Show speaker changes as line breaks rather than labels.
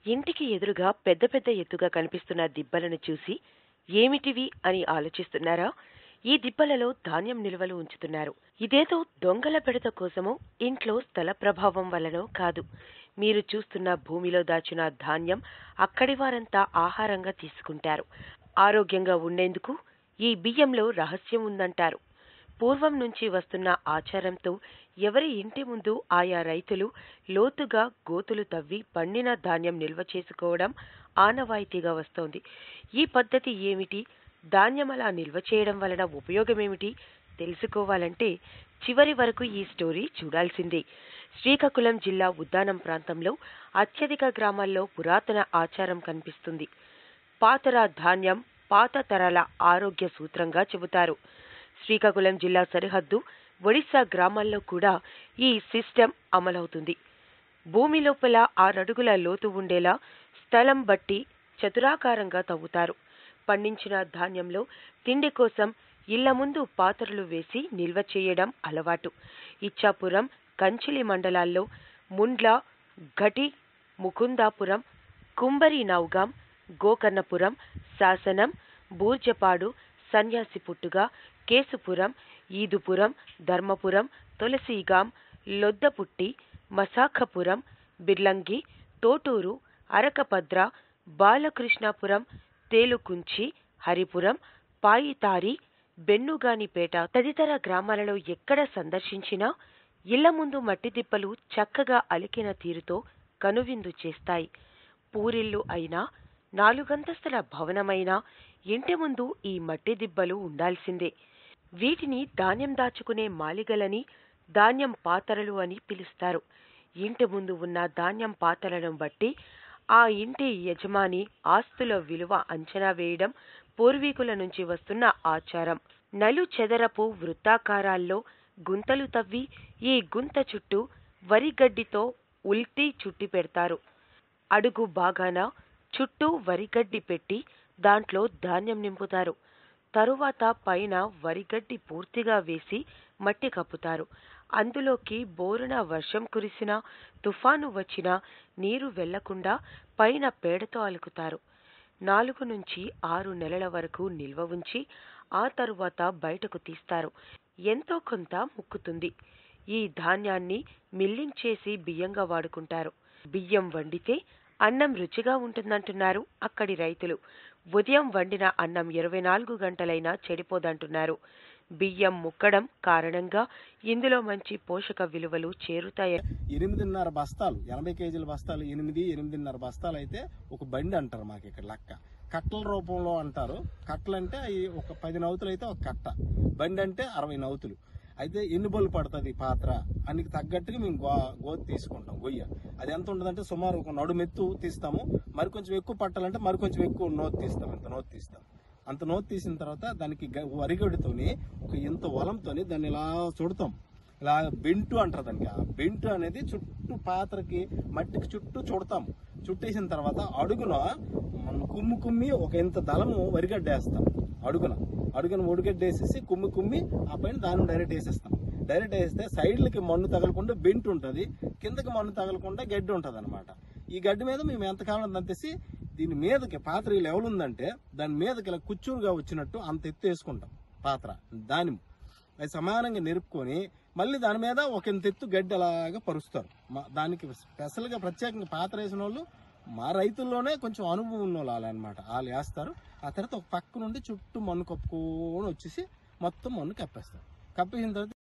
ఇంటికి ఎదురుగా పెద్ద పెద్ద ఎత్తుగా కనిపిస్తున్న దిబ్బలను చూసి ఏమిటివి అని ఆలోచిస్తున్నారా ఈ దిబ్బలలో ధాన్యం నిల్వలు ఉంచుతున్నారు ఇదేదో దొంగల బెడత కోసమో ఇంట్లో స్థల ప్రభావం వల్లనో కాదు మీరు చూస్తున్న భూమిలో దాచిన ధాన్యం అక్కడి వారంతా ఆహారంగా తీసుకుంటారు ఆరోగ్యంగా ఉండేందుకు ఈ బియ్యంలో రహస్యం ఉందంటారు పూర్వం నుంచి వస్తున్న ఆచారంతో ఎవరి ఇంటి ముందు ఆయా రైతులు లోతుగా గోతులు తవ్వి పండిన ధాన్యం నిల్వ చేసుకోవడం ఆనవాయితీగా వస్తోంది ఈ పద్ధతి ఏమిటి ధాన్యం అలా నిల్వ చేయడం వలన ఉపయోగమేమిటి తెలుసుకోవాలంటే చివరి వరకు ఈ స్టోరీ చూడాల్సిందే శ్రీకాకుళం జిల్లా ఉద్దానం ప్రాంతంలో అత్యధిక గ్రామాల్లో పురాతన ఆచారం కనిపిస్తుంది పాతర ధాన్యం పాత తరాల ఆరోగ్య సూత్రంగా చెబుతారు శ్రీకాకుళం జిల్లా సరిహద్దు ఒడిశా గ్రామాల్లో కూడా ఈ సిస్టమ్ అమలవుతుంది భూమి లోపల ఆరడుగుల లోతు ఉండేలా స్థలం బట్టి చతురాకారంగా తవ్వుతారు పండించిన ధాన్యంలో తిండి కోసం ఇళ్ల ముందు పాత్రలు వేసి నిల్వ చేయడం అలవాటు ఇచ్చాపురం కంచిలి మండలాల్లో ముండ్ల ఘటి ముకుందాపురం కుంబరి నౌగాం గోకర్ణపురం శాసనం బూర్జపాడు సన్యాసి పుట్టుగా కేసుపురం ఈదుపురం ధర్మపురం తులసీగాం లొద్దపుట్టి మసాఖపురం బిర్లంగి తోటూరు అరకపద్ర బాలకృష్ణాపురం తేలుకుంచి హరిపురం పాయితారి బెన్నుగానిపేట తదితర గ్రామాలలో ఎక్కడ సందర్శించినా ఇళ్ల ముందు మట్టి దిబ్బలు చక్కగా అలికిన తీరుతో కనువిందు చేస్తాయి పూరిల్లు అయినా నాలుగంతస్తుల భవనమైనా ఇంటి ముందు ఈ మట్టి దిబ్బలు ఉండాల్సిందే వీటిని ధాన్యం దాచుకునే మాలిగలని ధాన్యం పాతరలు అని పిలుస్తారు ఇంటి ముందు ఉన్న ధాన్యం పాతరలను బట్టి ఆ ఇంటి యజమాని ఆస్తుల విలువ అంచనా వేయడం పూర్వీకుల నుంచి వస్తున్న ఆచారం నలు చెదరపు వృత్తాకారాల్లో గుంతలు తవ్వి ఈ గుంత చుట్టూ వరిగడ్డితో ఉల్టీ చుట్టి పెడతారు అడుగు బాగాన చుట్టూ వరిగడ్డి పెట్టి దాంట్లో ధాన్యం నింపుతారు తరువాత పైన వరిగడ్డి పూర్తిగా వేసి మట్టి కప్పుతారు అందులోకి బోరున వర్షం కురిసినా తుఫాను వచ్చినా నీరు వెళ్లకుండా పైన పేడతో అలుకుతారు నాలుగు నుంచి ఆరు నెలల వరకు నిల్వ ఉంచి ఆ తరువాత బయటకు తీస్తారు ఎంతో కొంత ముక్కుతుంది ఈ ధాన్యాన్ని మిల్లింగ్ చేసి బియ్యంగా వాడుకుంటారు బియ్యం వండితే అన్నం రుచిగా ఉంటుందంటున్నారు అక్కడి రైతులు ఉదయం వండిన అన్నం ఇరవై నాలుగు గంటలైనా చెడిపోదంటున్నారు బియ్యం ముక్కడం కారణంగా ఇందులో మంచి పోషక విలువలు చేరుతాయని
ఎనిమిదిన్నర బస్తాలు ఎనభై కేజీల బస్తాలు ఎనిమిది ఎనిమిదిన్నర బస్తాలు అయితే ఒక బండి అంటారు మాకు ఇక్కడ లెక్క కట్టల రూపంలో అంటారు కట్టలు అంటే అవి ఒక పది నౌతులు అయితే ఒక కట్ట బండి అంటే అరవై నౌతులు అయితే ఎన్ని బళ్ళు పడుతుంది ఈ పాత్ర అనికి తగ్గట్టుగా మేము గో గోతి తీసుకుంటాం గొయ్య అది ఎంత ఉంటుందంటే సుమారు ఒక నడుమెత్తు తీస్తాము మరి కొంచెం ఎక్కువ పట్టాలంటే మరి కొంచెం ఎక్కువ నోతి తీస్తాం ఇంత నోతి తీస్తాం అంత నోతి తీసిన తర్వాత దానికి గ- వరిగడితోని ఒక ఇంత వలంతోని దాన్ని ఇలా చుడతాం ఇలా బెంటు అంటారు దానికి ఆ బెంటు అనేది చుట్టూ పాత్రకి మట్టికి చుట్టూ చుడతాము చుట్టేసిన తర్వాత అడుగున మనం కుమ్మి కుమ్మి ఒక ఇంత దళము వరిగడ్డ వేస్తాం అడుగున అడుగున ఒడిగడ్డ వేసేసి కుమ్మి కుమ్మి ఆ పైన దాన్ని డైరెక్ట్ వేసేస్తాం డైరెక్ట్ వేస్తే సైడ్లకి మన్ను తగలకుండా బెంట్ ఉంటుంది కిందకి మన్ను తగలకుండా గడ్డి ఉంటుంది అనమాట ఈ గడ్డి మీద మేము ఎంతకాలం దంతేసి దీని మీదకి పాత్ర ఈ లెవెల్ ఉందంటే దాని మీదకి ఇలా కుచ్చూరుగా వచ్చినట్టు అంత ఎత్తు వేసుకుంటాం పాత్ర దాని అది సమానంగా నెరుపుకొని మళ్ళీ దాని మీద ఒక ఇంత ఎత్తు గడ్డి అలాగా పరుస్తారు మా- దానికి స్పెషల్గా ప్రత్యేకంగా పాత్ర వేసిన వాళ్ళు మా రైతుల్లోనే కొంచెం అనుభవం ఉన్న వాళ్ళు అనమాట వాళ్ళు వేస్తారు ఆ తర్వాత ఒక పక్క నుండి చుట్టూ మన్ను కప్పుకొని వచ్చేసి మొత్తం మన్ను కప్పేస్తారు కప్పేసిన తర్వాత